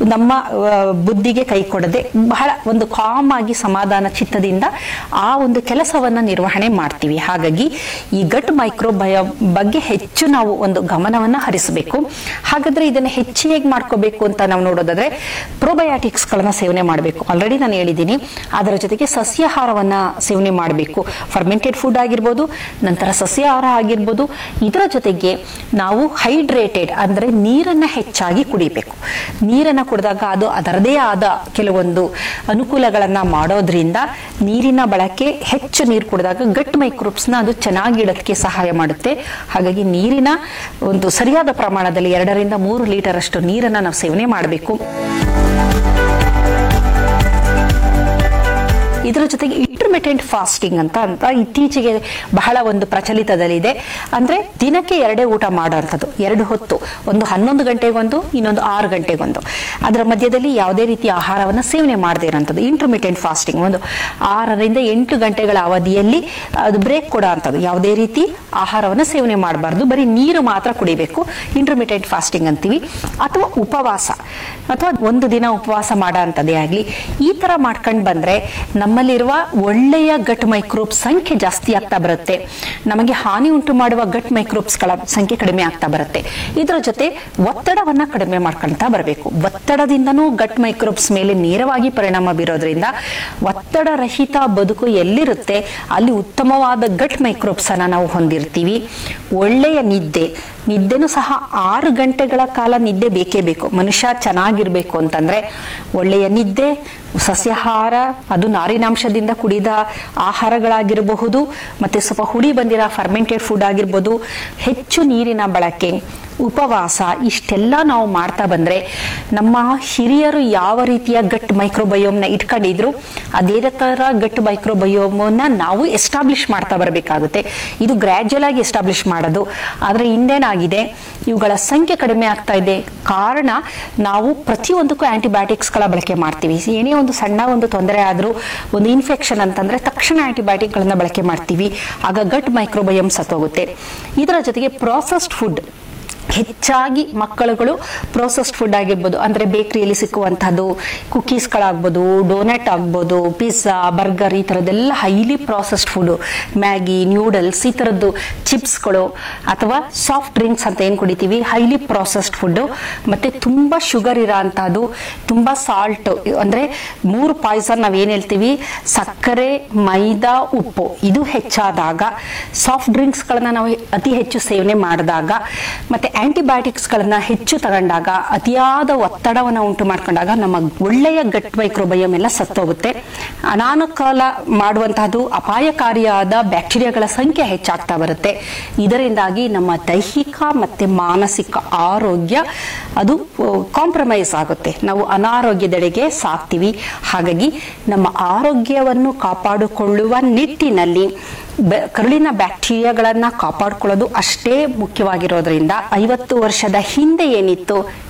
ನಮ್ಮ ಆ, ಬುದ್ಧಿಗೆ ಕೈ ಕೊಡದೆ ಬಹಳ ಒಂದು ಕಾಮ್ ಆಗಿ ಸಮಾಧಾನ ಚಿತ್ತದಿಂದ ಆ ಒಂದು ಕೆಲಸವನ್ನ ನಿರ್ವಹಣೆ ಮಾಡ್ತೀವಿ ಹಾಗಾಗಿ ಈ ಗಟ್ ಮೈಕ್ರೋಬಯ ಬಗ್ಗೆ ಹೆಚ್ಚು ನಾವು ಒಂದು ಗಮನವನ್ನ ಹರಿಸಬೇಕು ಹಾಗಾದ್ರೆ ಇದನ್ನ ಹೆಚ್ಚು ಹೇಗೆ ಮಾಡ್ಕೋಬೇಕು ಅಂತ ನಾವು ನೋಡೋದಾದ್ರೆ ಪ್ರೋಬಯಾಟಿಕ್ಸ್ ಗಳನ್ನ ಸೇವನೆ ಮಾಡಬೇಕು ಆಲ್ರೆಡಿ ನಾನು ಹೇಳಿದ್ದೀನಿ ಅದರ ಜೊತೆಗೆ ಸಸ್ಯಾಹಾರವನ್ನ ಸೇವನೆ ಮಾಡಬೇಕು ಫರ್ಮೆಂಟೆಡ್ ಫುಡ್ ಆಗಿರ್ಬೋದು ನಂತರ ಸಸ್ಯಾಹಾರ ಆಗಿರ್ಬೋದು ಇದರ ಜೊತೆಗೆ ನಾವು ಹೈಡ್ರೇಟೆಡ್ ಅಂದ್ರೆ ನೀರನ್ನ ಹೆಚ್ಚಾಗಿ ಕುಡಿಬೇಕು ನೀರನ್ನ ಕುಡಿದಾಗ ಅದು ಅದರದೇ ಆದ ಕೆಲವೊಂದು ಅನುಕೂಲಗಳನ್ನ ಮಾಡೋದ್ರಿಂದ ನೀರಿನ ಬಳಕೆ ಹೆಚ್ಚು ನೀರು ಕುಡಿದಾಗ ಗಟ್ ಮೈಕ್ರೋಬ್ಸ್ ನ ಅದು ಚೆನ್ನಾಗಿ ಇಡೋದಕ್ಕೆ ಸಹಾಯ ಮಾಡುತ್ತೆ ಹಾಗಾಗಿ ನೀರಿನ ಒಂದು ಸರಿಯಾದ ಪ್ರಮಾಣದಲ್ಲಿ ಎರಡರಿಂದ ಮೂರು ಲೀಟರ್ ಅಷ್ಟು ನೀರನ್ನ ನಾವು ಸೇವನೆ ಮಾಡಬೇಕು ಇದರ ಜೊತೆಗೆ ಇಂಟರ್ಮಿಟೆಂಟ್ ಫಾಸ್ಟಿಂಗ್ ಅಂತ ಅಂತ ಇತ್ತೀಚೆಗೆ ಬಹಳ ಒಂದು ಪ್ರಚಲಿತದಲ್ಲಿದೆ ಅಂದ್ರೆ ದಿನಕ್ಕೆ ಎರಡೇ ಊಟ ಮಾಡೋಂಥದ್ದು ಎರಡು ಹೊತ್ತು ಒಂದು ಹನ್ನೊಂದು ಗಂಟೆಗೊಂದು ಇನ್ನೊಂದು ಆರು ಗಂಟೆಗೊಂದು ಅದರ ಮಧ್ಯದಲ್ಲಿ ಯಾವುದೇ ರೀತಿಯ ಆಹಾರವನ್ನು ಸೇವನೆ ಮಾಡದೇ ಇರೋಂಥದ್ದು ಇಂಟರ್ಮಿಟೆಂಟ್ ಫಾಸ್ಟಿಂಗ್ ಒಂದು ಆರರಿಂದ ಎಂಟು ಗಂಟೆಗಳ ಅವಧಿಯಲ್ಲಿ ಅದು ಬ್ರೇಕ್ ಕೊಡೋ ಅಂಥದ್ದು ಯಾವುದೇ ರೀತಿ ಆಹಾರವನ್ನು ಸೇವನೆ ಮಾಡಬಾರ್ದು ಬರೀ ನೀರು ಮಾತ್ರ ಕುಡಿಬೇಕು ಇಂಟರ್ಮಿಟೆಂಟ್ ಫಾಸ್ಟಿಂಗ್ ಅಂತೀವಿ ಅಥವಾ ಉಪವಾಸ ಅಥವಾ ಒಂದು ದಿನ ಉಪವಾಸ ಮಾಡೋ ಅಂಥದ್ದೇ ಆಗಲಿ ಈ ತರ ಮಾಡ್ಕೊಂಡು ಬಂದ್ರೆ ನಮ್ಮಲ್ಲಿರುವ ಒಳ್ಳೆಯ ಗಟ್ ಮೈಕ್ರೋಬ್ಸ್ ಸಂಖ್ಯೆ ಜಾಸ್ತಿ ಆಗ್ತಾ ಬರುತ್ತೆ ನಮಗೆ ಹಾನಿ ಉಂಟು ಮಾಡುವ ಗಟ್ ಮೈಕ್ರೋಬ್ಸ್ ಗಳ ಸಂಖ್ಯೆ ಕಡಿಮೆ ಆಗ್ತಾ ಬರುತ್ತೆ ಇದರ ಜೊತೆ ಒತ್ತಡವನ್ನ ಕಡಿಮೆ ಮಾಡ್ಕೊಳ್ತಾ ಬರಬೇಕು ಒತ್ತಡದಿಂದನೂ ಗಟ್ ಮೈಕ್ರೋಬ್ಸ್ ಮೇಲೆ ನೇರವಾಗಿ ಪರಿಣಾಮ ಬೀರೋದ್ರಿಂದ ಒತ್ತಡ ರಹಿತ ಬದುಕು ಎಲ್ಲಿರುತ್ತೆ ಅಲ್ಲಿ ಉತ್ತಮವಾದ ಗಟ್ ಮೈಕ್ರೋಬ್ಸ್ ಅನ್ನ ನಾವು ಹೊಂದಿರ್ತೀವಿ ಒಳ್ಳೆಯ ನಿದ್ದೆ ನಿದ್ದೆನೂ ಸಹ ಆರು ಗಂಟೆಗಳ ಕಾಲ ನಿದ್ದೆ ಬೇಕೇ ಬೇಕು ಮನುಷ್ಯ ಚೆನ್ನಾಗಿರ್ಬೇಕು ಅಂತಂದ್ರೆ ಒಳ್ಳೆಯ ನಿದ್ದೆ ಸಸ್ಯಾಹಾರ ಅದು ನಾರಿನಾಂಶದಿಂದ ಕುಡಿದ ಆಹಾರಗಳಾಗಿರಬಹುದು ಮತ್ತೆ ಸ್ವಲ್ಪ ಹುಳಿ ಬಂದಿರೋ ಫರ್ಮೆಂಟೆಡ್ ಫುಡ್ ಆಗಿರ್ಬೋದು ಹೆಚ್ಚು ನೀರಿನ ಬಳಕೆ ಉಪವಾಸ ಇಷ್ಟೆಲ್ಲ ನಾವು ಮಾಡ್ತಾ ಬಂದ್ರೆ ನಮ್ಮ ಹಿರಿಯರು ಯಾವ ರೀತಿಯ ಗಟ್ ಮೈಕ್ರೋಬಯೋಮ್ನ ಇಟ್ಕೊಂಡಿದ್ರು ಅದೇ ತರ ಗಟ್ ಮೈಕ್ರೋಬಯೋಮನ್ನ ನಾವು ಎಸ್ಟಾಬ್ಲಿಷ್ ಮಾಡ್ತಾ ಬರಬೇಕಾಗುತ್ತೆ ಇದು ಗ್ರಾಜುಯಲ್ ಆಗಿ ಎಸ್ಟಾಬ್ಲಿಷ್ ಮಾಡೋದು ಆದ್ರೆ ಇಂದೇನಾಗಿದೆ ಇವುಗಳ ಸಂಖ್ಯೆ ಕಡಿಮೆ ಆಗ್ತಾ ಇದೆ ಕಾರಣ ನಾವು ಪ್ರತಿಯೊಂದಕ್ಕೂ ಆಂಟಿಬಯೋಟಿಕ್ಸ್ ಗಳ ಬಳಕೆ ಮಾಡ್ತೀವಿ ಏನೇ ಒಂದು ಸಣ್ಣ ಒಂದು ತೊಂದರೆ ಆದ್ರೂ ಒಂದು ಇನ್ಫೆಕ್ಷನ್ ಅಂತಂದ್ರೆ ತಕ್ಷಣ ಆಂಟಿಬಯೋಟಿಕ್ ಗಳನ್ನ ಬಳಕೆ ಮಾಡ್ತೀವಿ ಆಗ ಗಟ್ ಮೈಕ್ರೋಬಯಮ್ ಸತ್ತೋಗುತ್ತೆ ಇದರ ಜೊತೆಗೆ ಪ್ರಾಸೆಸ್ಡ್ ಫುಡ್ ಹೆಚ್ಚಾಗಿ ಮಕ್ಕಳುಗಳು ಪ್ರೋಸೆಸ್ಡ್ ಫುಡ್ ಆಗಿರ್ಬೋದು ಅಂದ್ರೆ ಬೇಕರಿಯಲ್ಲಿ ಸಿಕ್ಕುವಂತಹದ್ದು ಕುಕೀಸ್ಗಳಾಗ್ಬೋದು ಡೋನೆಟ್ ಆಗ್ಬೋದು ಪಿಜ್ಜಾ ಬರ್ಗರ್ ಈ ಥರದ್ದೆಲ್ಲ highly processed food Maggi noodles ಈ ಥರದ್ದು ಚಿಪ್ಸ್ಗಳು ಅಥವಾ ಸಾಫ್ಟ್ ಡ್ರಿಂಕ್ಸ್ ಅಂತ ಏನು ಕುಡಿತೀವಿ ಹೈಲಿ ಪ್ರಾಸೆಸ್ಡ್ ಫುಡ್ ಮತ್ತೆ ತುಂಬಾ ಶುಗರ್ ಇರೋ ಅಂತಹದ್ದು ತುಂಬಾ ಸಾಲ್ಟ್ ಅಂದ್ರೆ ಮೂರು ಪಾಯ್ಸನ್ ನಾವೇನ್ ಹೇಳ್ತೀವಿ ಸಕ್ಕರೆ ಮೈದಾ ಉಪ್ಪು ಇದು ಹೆಚ್ಚಾದಾಗ ಸಾಫ್ಟ್ ಡ್ರಿಂಕ್ಸ್ ಗಳನ್ನ ನಾವು ಅತಿ ಹೆಚ್ಚು ಸೇವನೆ ಮಾಡಿದಾಗ ಮತ್ತೆ ಆಂಟಿಬಯೋಟಿಕ್ಸ್ ಗಳನ್ನ ಹೆಚ್ಚು ತಗೊಂಡಾಗ ಅತಿಯಾದ ಒತ್ತಡವನ್ನ ಉಂಟು ಮಾಡ್ಕೊಂಡಾಗ ನಮ್ಮ ಒಳ್ಳೆಯ ಗಟ್ ಮೈಕ್ರೋಬಯಮ್ ಎಲ್ಲ ಸತ್ತೋಗುತ್ತೆ ಅನಾನುಕಾಲ ಮಾಡುವಂತಹದ್ದು ಅಪಾಯಕಾರಿಯಾದ ಬ್ಯಾಕ್ಟೀರಿಯಾಗಳ ಸಂಖ್ಯೆ ಹೆಚ್ಚಾಗ್ತಾ ಬರುತ್ತೆ ಇದರಿಂದಾಗಿ ನಮ್ಮ ದೈಹಿಕ ಮತ್ತೆ ಮಾನಸಿಕ ಆರೋಗ್ಯ ಅದು ಕಾಂಪ್ರಮೈಸ್ ಆಗುತ್ತೆ ನಾವು ಅನಾರೋಗ್ಯದೆಡೆಗೆ ಸಾಕ್ತೀವಿ ಹಾಗಾಗಿ ನಮ್ಮ ಆರೋಗ್ಯವನ್ನು ಕಾಪಾಡಿಕೊಳ್ಳುವ ನಿಟ್ಟಿನಲ್ಲಿ ಬೆ- ಕರುಳಿನ ಬ್ಯಾಕ್ಟೀರಿಯಾಗಳನ್ನ ಕಾಪಾಡಿಕೊಳ್ಳೋದು ಅಷ್ಟೇ ಮುಖ್ಯವಾಗಿರೋದ್ರಿಂದ ಐವತ್ತು ವರ್ಷದ ಹಿಂದೆ ಏನಿತ್ತು